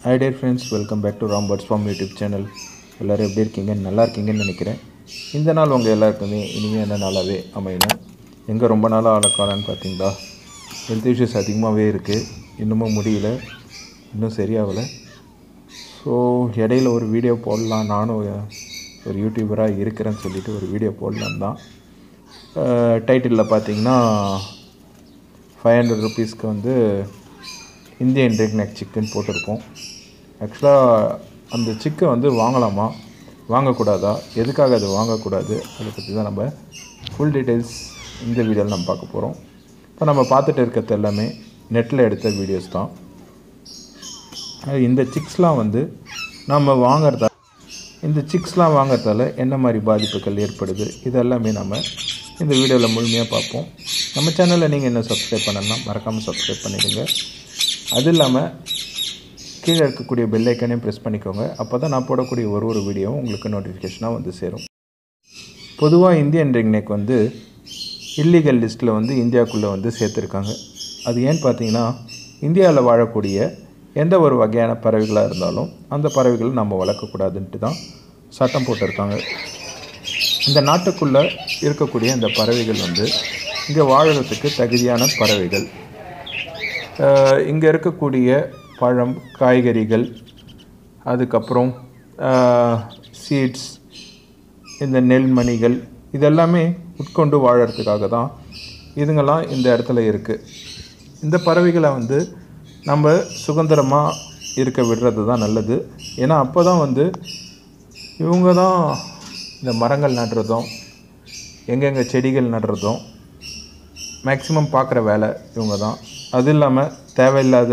high there friends welcome back to Ram birds farm YouTube channel எல்லோரும் எப்படி இருக்கீங்க நல்லா இருக்கீங்கன்னு நினைக்கிறேன் இந்த நாள் உங்கள் எல்லாருக்குமே இனிமையான நாளாகவே அமையணும் எங்கே ரொம்ப நாளாக ஆளக்காலான்னு பார்த்தீங்களா ஹெல்த் இஷ்யூஸ் அதிகமாகவே இருக்குது இன்னமும் முடியல இன்னும் சரியாகலை ஸோ இடையில ஒரு வீடியோ போடலாம் நானும் ஒரு யூடியூபராக இருக்கிறேன்னு சொல்லிட்டு ஒரு வீடியோ போடலாம் தான் டைட்டிலில் பார்த்தீங்கன்னா ஃபைவ் ஹண்ட்ரட் ருபீஸ்க்கு வந்து இந்தியன் ரெக் நெக் சிக்கன் போட்டிருப்போம் ஆக்சுவலாக அந்த சிக்கன் வந்து வாங்கலாமா வாங்கக்கூடாதா எதுக்காக அது வாங்கக்கூடாது அதை பற்றி தான் நம்ம ஃபுல் டீட்டெயில்ஸ் இந்த வீடியோவில் நம்ம பார்க்க போகிறோம் இப்போ நம்ம பார்த்துட்டு இருக்கிறது எல்லாமே நெட்டில் எடுத்த வீடியோஸ் தான் அது இந்த சிக்ஸ்லாம் வந்து நம்ம வாங்குறதா இந்த சிக்ஸ்லாம் வாங்குறதால என்ன மாதிரி பாதிப்புகள் ஏற்படுது இதெல்லாமே நம்ம இந்த வீடியோவில் முழுமையாக பார்ப்போம் நம்ம சேனலில் நீங்கள் என்ன சப்ஸ்கிரைப் பண்ணலாம் மறக்காமல் சப்ஸ்கிரைப் பண்ணிடுங்க அது இல்லாமல் கீழே இருக்கக்கூடிய பெல் ஐக்கனையும் ப்ரெஸ் பண்ணிக்கோங்க அப்போ தான் நான் போடக்கூடிய ஒரு ஒரு வீடியோவும் உங்களுக்கு நோட்டிஃபிகேஷனாக வந்து சேரும் பொதுவாக இந்தியன் ரிங்னெக் வந்து இல்லீகல் லிஸ்ட்டில் வந்து இந்தியாவுக்குள்ளே வந்து சேர்த்துருக்காங்க அது ஏன்னு பார்த்தீங்கன்னா இந்தியாவில் வாழக்கூடிய எந்த ஒரு வகையான பறவைகளாக இருந்தாலும் அந்த பறவைகளை நம்ம வளர்க்கக்கூடாதுன்ட்டு தான் சட்டம் போட்டிருக்காங்க இந்த நாட்டுக்குள்ளே இருக்கக்கூடிய இந்த பறவைகள் வந்து இங்கே வாழறதுக்கு தகுதியான பறவைகள் இங்கே இருக்கக்கூடிய பழம் காய்கறிகள் அதுக்கப்புறம் சீட்ஸ் இந்த நெல்மணிகள் இதெல்லாமே உட்கொண்டு வாழறதுக்காக தான் இதுங்கெல்லாம் இந்த இடத்துல இருக்குது இந்த பறவைகளை வந்து நம்ம சுதந்திரமாக இருக்க விடுறது தான் நல்லது ஏன்னா அப்போ தான் வந்து இவங்க தான் இந்த மரங்கள் நடுறதும் எங்கெங்கே செடிகள் நடுறதும் மேக்ஸிமம் பார்க்குற வேலை இவங்க தான் அது இல்லாமல் தேவையில்லாத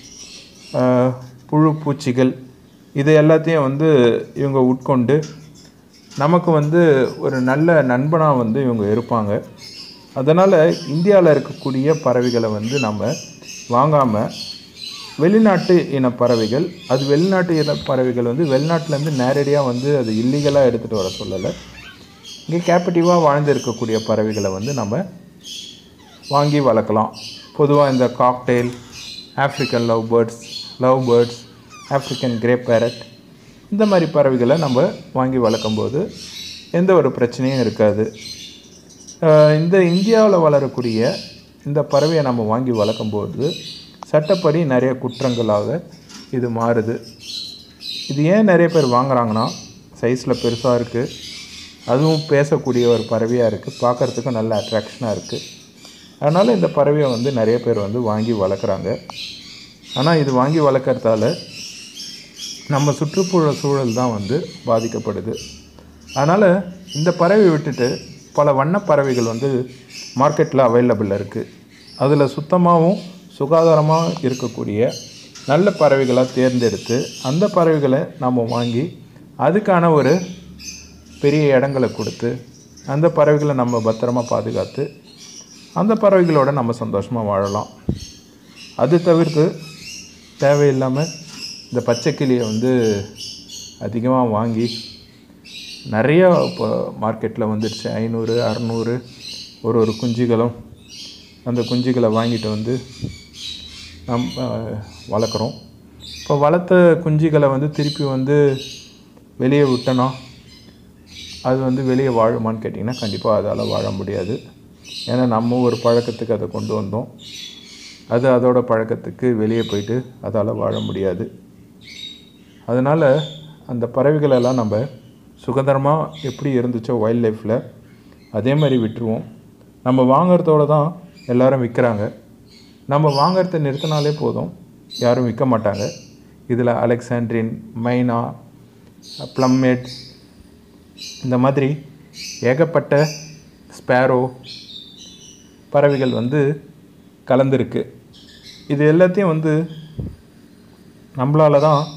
புழு பூச்சிகள் இது எல்லாத்தையும் வந்து இவங்க உட்கொண்டு நமக்கு வந்து ஒரு நல்ல நண்பனாக வந்து இவங்க இருப்பாங்க அதனால் இந்தியாவில் இருக்கக்கூடிய பறவைகளை வந்து நம்ம வாங்காமல் வெளிநாட்டு இன பறவைகள் அது வெளிநாட்டு இன பறவைகள் வந்து வெளிநாட்டிலேருந்து நேரடியாக வந்து அது இல்லீகலாக எடுத்துகிட்டு வர சொல்லலை இங்கே கேபிட்டிவாக வாழ்ந்து இருக்கக்கூடிய பறவைகளை வந்து நம்ம வாங்கி வளர்க்கலாம் பொதுவாக இந்த cockatiel African love birds love birds African grey parrot இந்த மாதிரி பறவைகளை நம்ம வாங்கி வளர்க்கும்போது எந்த ஒரு பிரச்சனையும் இருக்காது இந்த இந்தியாவில் வளரக்கூடிய இந்த பறவையை நம்ம வாங்கி வளர்க்கும்போது சட்டப்படி நிறைய குற்றங்களாக இது மாறுது இது ஏன் நிறைய பேர் வாங்குறாங்கன்னா சைஸில் பெருசாக இருக்குது அதுவும் பேசக்கூடிய ஒரு பறவையாக இருக்குது பார்க்குறதுக்கும் நல்ல அட்ராக்ஷனாக இருக்குது அதனால் இந்த பறவையை வந்து நிறைய பேர் வந்து வாங்கி வளர்க்குறாங்க ஆனால் இது வாங்கி வளர்க்குறதால நம்ம சுற்றுப்புற சூழல் தான் வந்து பாதிக்கப்படுது அதனால் இந்த பறவை விட்டுட்டு பல வண்ண பறவைகள் வந்து மார்க்கெட்டில் அவைலபிள் இருக்குது அதில் சுத்தமாகவும் சுகாதாரமாக இருக்கக்கூடிய நல்ல பறவைகளாக தேர்ந்தெடுத்து அந்த பறவைகளை நம்ம வாங்கி அதுக்கான ஒரு பெரிய இடங்களை கொடுத்து அந்த பறவைகளை நம்ம பத்திரமாக பாதுகாத்து அந்த பறவைகளோட நம்ம சந்தோஷமாக வாழலாம் அது தவிர்த்து தேவையில்லாமல் இந்த பச்சைக்கிளியை வந்து அதிகமாக வாங்கி நிறையா இப்போ மார்க்கெட்டில் வந்துடுச்சு ஐநூறு அறநூறு ஒரு ஒரு குஞ்சுகளும் அந்த குஞ்சுகளை வாங்கிட்டு வந்து நம்ம வளர்க்குறோம் இப்போ வளர்த்த குஞ்சுகளை வந்து திருப்பி வந்து வெளியே விட்டோன்னா அது வந்து வெளியே வாழுமான்னு கேட்டிங்கன்னா கண்டிப்பாக அதால் வாழ முடியாது ஏன்னா நம்ம ஒரு பழக்கத்துக்கு அதை கொண்டு வந்தோம் அது அதோட பழக்கத்துக்கு வெளியே போயிட்டு அதால் வாழ முடியாது அதனால் அந்த பறவைகளெல்லாம் நம்ம சுதந்திரமாக எப்படி இருந்துச்சோ வைல்ட் லைஃப்பில் அதே மாதிரி விட்டுருவோம் நம்ம வாங்கிறதோட தான் எல்லோரும் விற்கிறாங்க நம்ம வாங்கிறத நிறுத்தினாலே போதும் யாரும் விற்க மாட்டாங்க இதில் அலெக்சாண்ட்ரின் மைனா ப்ளம்மேட் இந்த மாதிரி ஏகப்பட்ட ஸ்பேரோ பறவைகள் வந்து கலந்துருக்கு இது எல்லாத்தையும் வந்து நம்மளால தான்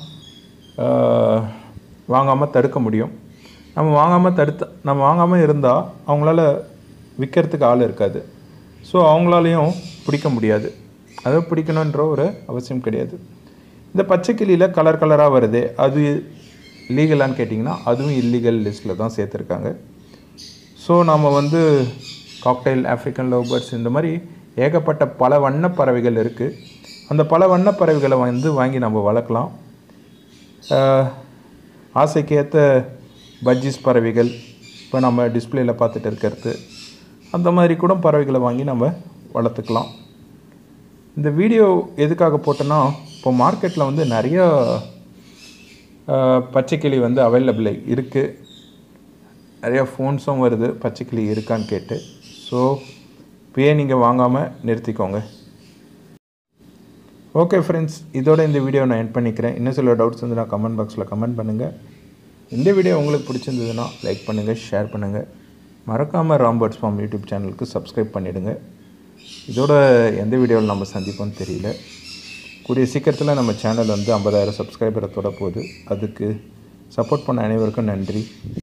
வாங்காமல் தடுக்க முடியும் நம்ம வாங்காமல் தடுத்த நம்ம வாங்காமல் இருந்தால் அவங்களால விற்கிறதுக்கு ஆள் இருக்காது ஸோ அவங்களாலையும் பிடிக்க முடியாது அதை பிடிக்கணுன்ற ஒரு அவசியம் கிடையாது இந்த பச்சைக்கிளியில் கலர் கலராக வருது அது லீகலான்னு கேட்டிங்கன்னா அதுவும் இல்லீகல் லிஸ்ட்டில் தான் சேர்த்துருக்காங்க ஸோ நம்ம வந்து காக்டைல் ஆஃப்ரிக்கன் லவ் பேர்ட்ஸ் இந்த மாதிரி ஏகப்பட்ட பல வண்ண பறவைகள் இருக்குது அந்த பல வண்ண பறவைகளை வந்து வாங்கி நம்ம வளர்க்கலாம் ஆஹ், ஆசைக்கேற்ற பஜ்ஜிஸ் பறவைகள் இப்போ நம்ம டிஸ்பிளேல பார்த்துட்டு இருக்கிறது அந்த மாதிரி கூட பறவைகளை வாங்கி நம்ம வளர்த்துக்கலாம் இந்த வீடியோ எதுக்காக போட்டேன்னா இப்போ மார்க்கெட்டில் வந்து நிறைய ஆஹ், பச்சைக்கிளி வந்து அவைலபிள் இருக்குது நிறைய ஃபோன்ஸும் வருது பச்சைக்கிளி இருக்கான்னு கேட்டு ஸோ இப்பயே நீங்கள் வாங்காமல் நிறுத்திக்கோங்க ஓகே ஃப்ரெண்ட்ஸ் இதோட இந்த வீடியோ நான் என் பண்ணிக்கிறேன் இன்னும் சில டவுட்ஸ் வந்து நான் கமெண்ட் பாக்ஸில் கமெண்ட் பண்ணுங்கள் இந்த வீடியோ உங்களுக்கு பிடிச்சிருந்ததுன்னா லைக் பண்ணுங்கள் ஷேர் பண்ணுங்கள் மறக்காமல் ராம்பர்ட்ஸ் ஃபார்ம் யூடியூப் சேனலுக்கு சப்ஸ்கிரைப் பண்ணிவிடுங்க இதோட எந்த வீடியோவில் நம்ம சந்திப்போம்னு தெரியல கூடிய சீக்கிரத்தில் நம்ம சேனல் வந்து ஐம்பதாயிரம் சப்ஸ்கிரைபரை தொட போகுது அதுக்கு சப்போர்ட் பண்ண அனைவருக்கும் நன்றி